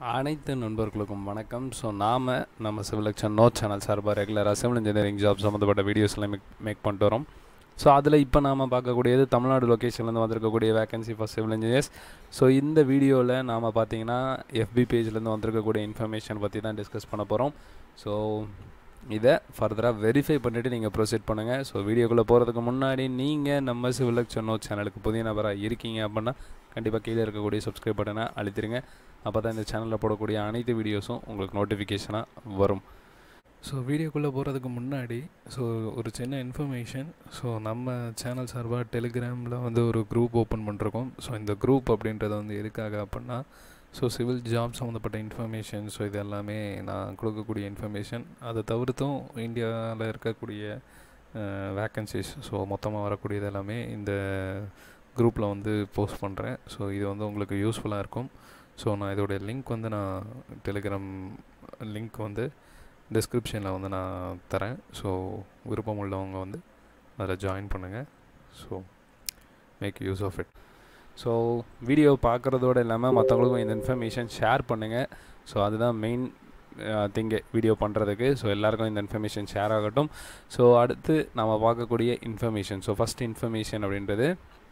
அனைத்து நண்பர்களுக்கும் வணக்கம் ஸோ நாம் நம்ம சிவிலக்ஷன் நோ சேனல் சார்பாக ரெகுலராக சிவில் இன்ஜினியரிங் ஜாப் சம்மந்தப்பட்ட வீடியோஸ் எல்லாம் மேக் மேக் பண்ணிட்டு வரோம் ஸோ அதில் இப்போ நாம் பார்க்கக்கூடியது தமிழ்நாடு லொக்கேஷன்லேருந்து வந்திருக்கக்கூடிய vacancy for civil engineers so இந்த வீடியோவில் நாம் பார்த்தீங்கன்னா எஃபி பேஜ்லேருந்து வந்திருக்கக்கூடிய இன்ஃபர்மேஷன் பற்றி தான் டிஸ்கஸ் பண்ண போகிறோம் ஸோ இதை ஃபர்தராக வெரிஃபை பண்ணிவிட்டு நீங்கள் ப்ரொசீட் பண்ணுங்கள் ஸோ வீடியோக்குள்ளே போகிறதுக்கு முன்னாடி நீங்கள் நம்ம சிவிலக்ஷன் நோ சேனலுக்கு புதிய நபராக இருக்கீங்க அப்படின்னா கண்டிப்பாக கீழே இருக்கக்கூடிய சப்ஸ்கிரைப் பட்டனை அழுத்திடுங்க அப்போ தான் இந்த சேனலில் போடக்கூடிய அனைத்து வீடியோஸும் உங்களுக்கு நோட்டிஃபிகேஷனாக வரும் ஸோ வீடியோக்குள்ளே போகிறதுக்கு முன்னாடி ஸோ ஒரு சின்ன இன்ஃபர்மேஷன் ஸோ நம்ம சேனல் சார்பாக டெலிகிராமில் வந்து ஒரு குரூப் ஓப்பன் பண்ணிருக்கோம் ஸோ இந்த குரூப் அப்படின்றது வந்து எதுக்காக அப்படின்னா ஸோ சிவில் ஜாப் சம்மந்தப்பட்ட இன்ஃபர்மேஷன் ஸோ இது எல்லாமே நான் கொடுக்கக்கூடிய இன்ஃபர்மேஷன் அதை தவிர்த்தும் இந்தியாவில் இருக்கக்கூடிய வேக்கன்சிஸ் ஸோ மொத்தமாக வரக்கூடியது எல்லாமே இந்த குரூப்பில் வந்து போஸ்ட் பண்ணுறேன் ஸோ இது வந்து உங்களுக்கு யூஸ்ஃபுல்லாக இருக்கும் ஸோ நான் இதோடைய லிங்க் வந்து நான் டெலிகிராம் லிங்க் வந்து டிஸ்கிரிப்ஷனில் வந்து நான் தரேன் ஸோ விருப்பம் உள்ளவங்க வந்து அதில் ஜாயின் பண்ணுங்கள் so make use of it so video பார்க்குறதோட இல்லாமல் மற்றவங்களுக்கும் இந்த இன்ஃபர்மேஷன் ஷேர் பண்ணுங்கள் ஸோ அதுதான் மெயின் திங்கு வீடியோ பண்ணுறதுக்கு ஸோ எல்லாருக்கும் இந்த இன்ஃபர்மேஷன் ஷேர் ஆகட்டும் ஸோ அடுத்து நம்ம பார்க்கக்கூடிய இன்ஃபர்மேஷன் ஸோ ஃபஸ்ட் இன்ஃபர்மேஷன் அப்படின்றது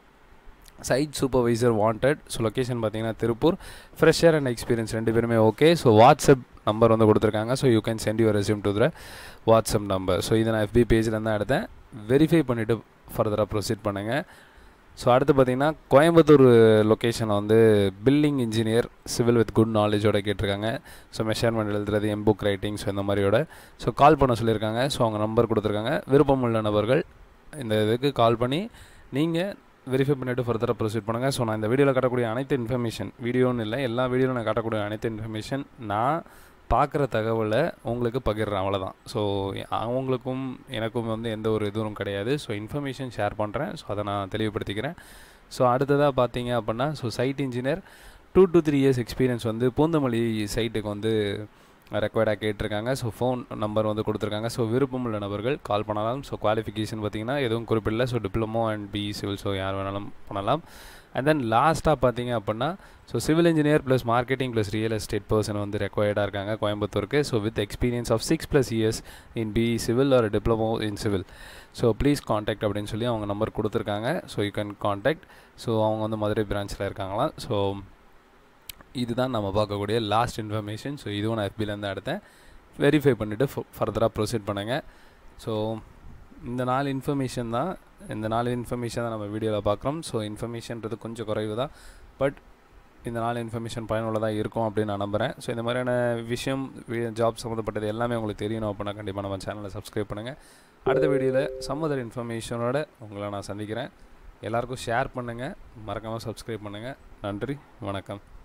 site supervisor wanted so location பார்த்தீங்கன்னா திருப்பூர் ஃப்ரெஷர் அண்ட் எக்ஸ்பீரியன்ஸ் ரெண்டு பேருமே ஓகே ஸோ வாட்ஸ்அப் நம்பர் வந்து கொடுத்துருக்காங்க so you can send your resume to the WhatsApp number so இதை நான் எஃபி பேஜில் தான் எடுத்தேன் வெரிஃபை பண்ணிவிட்டு ஃபர்தராக ப்ரொசீட் பண்ணுங்கள் ஸோ அடுத்து பார்த்தீங்கன்னா கோயம்புத்தூர் லொக்கேஷனில் வந்து building engineer civil with good நாலேஜோட கேட்டிருக்காங்க ஸோ மெஷர்மெண்ட் எழுதுறது எம்புக் ரைட்டிங் ஸோ இந்த மாதிரியோட ஸோ கால் பண்ண சொல்லியிருக்காங்க ஸோ அவங்க நம்பர் கொடுத்துருக்காங்க விருப்பமுள்ள நபர்கள் இந்த இதுக்கு கால் பண்ணி நீங்கள் வெரிஃபை பண்ணிவிட்டு ஃபர்தராக ப்ரொசீட் பண்ணுங்கள் ஸோ நான் இந்த வீடியோவில் காட்டக்கூடிய அனைத்து இன்ஃபர்மேஷன் வீடியோன்னு இல்லை எல்லா வீடியோவில் நான் காட்டக்கூடிய அனைத்து இன்ஃபர்மேஷன் நான் பார்க்குற தகவலை உங்களுக்கு பகிர்றேன் அவ்வளோதான் ஸோ அவங்களுக்கும் எனக்கும் வந்து எந்த ஒரு இதுவும் கிடையாது ஸோ இன்ஃபர்மேஷன் ஷேர் பண்ணுறேன் ஸோ அதை நான் தெளிவுபடுத்திக்கிறேன் ஸோ அடுத்ததாக பார்த்தீங்க அப்படின்னா so site engineer two to three years experience வந்து பூந்தமல்லி சைட்டுக்கு வந்து ரெக்வயர்டாக கேட்டிருக்காங்க ஸோ ஃபோன் நம்பர் வந்து கொடுத்துருக்காங்க ஸோ விருப்பமுள்ள நபர்கள் கால் பண்ணலாம் ஸோ குவாலிஃபிகேஷன் பார்த்தீங்கன்னா எதுவும் குறிப்பிடல so diploma and B civil so யார் வேணாலும் பண்ணலாம் அண்ட் தென் லாஸ்ட்டாக பார்த்தீங்க அப்படின்னா so civil engineer plus marketing plus real estate person வந்து ரெக்வயர்டாக இருக்காங்க கோயம்புத்தூருக்கு so with experience of six plus years in B civil ஒரு diploma in civil so please contact அப்படின்னு சொல்லி அவங்க நம்பர் கொடுத்துருக்காங்க so you can contact so அவங்க வந்து மதுரை பிரான்ச்சில் இருக்காங்களாம் ஸோ இதுதான் நம்ம பார்க்கக்கூடிய லாஸ்ட் இன்ஃபர்மேஷன் ஸோ இதுவும் நான் எஃபிலேருந்து எடுத்தேன் வெரிஃபை பண்ணிவிட்டு ஃபர்தராக ப்ரொசீட் பண்ணுங்கள் ஸோ இந்த நாலு இன்ஃபர்மேஷன் தான் இந்த நாலு இன்ஃபர்மேஷன் தான் நம்ம வீடியோவில் பார்க்குறோம் ஸோ இன்ஃபர்மேஷன்றது கொஞ்சம் குறைவு தான் பட் இந்த நாலு இன்ஃபர்மேஷன் பயனுள்ளதாக இருக்கும் அப்படின்னு நான் நம்புகிறேன் ஸோ இந்த மாதிரியான விஷயம் ஜாப் சம்மந்தப்பட்டது எல்லாமே உங்களுக்கு தெரியணும் அப்படின்னா கண்டிப்பாக நம்ம சேனலை சப்ஸ்கிரைப் பண்ணுங்கள் அடுத்த வீடியோவில் சம்மதர் இன்ஃபர்மேஷனோட உங்களை நான் சந்திக்கிறேன் எல்லாருக்கும் ஷேர் பண்ணுங்கள் மறக்காமல் சப்ஸ்கிரைப் பண்ணுங்கள் நன்றி வணக்கம்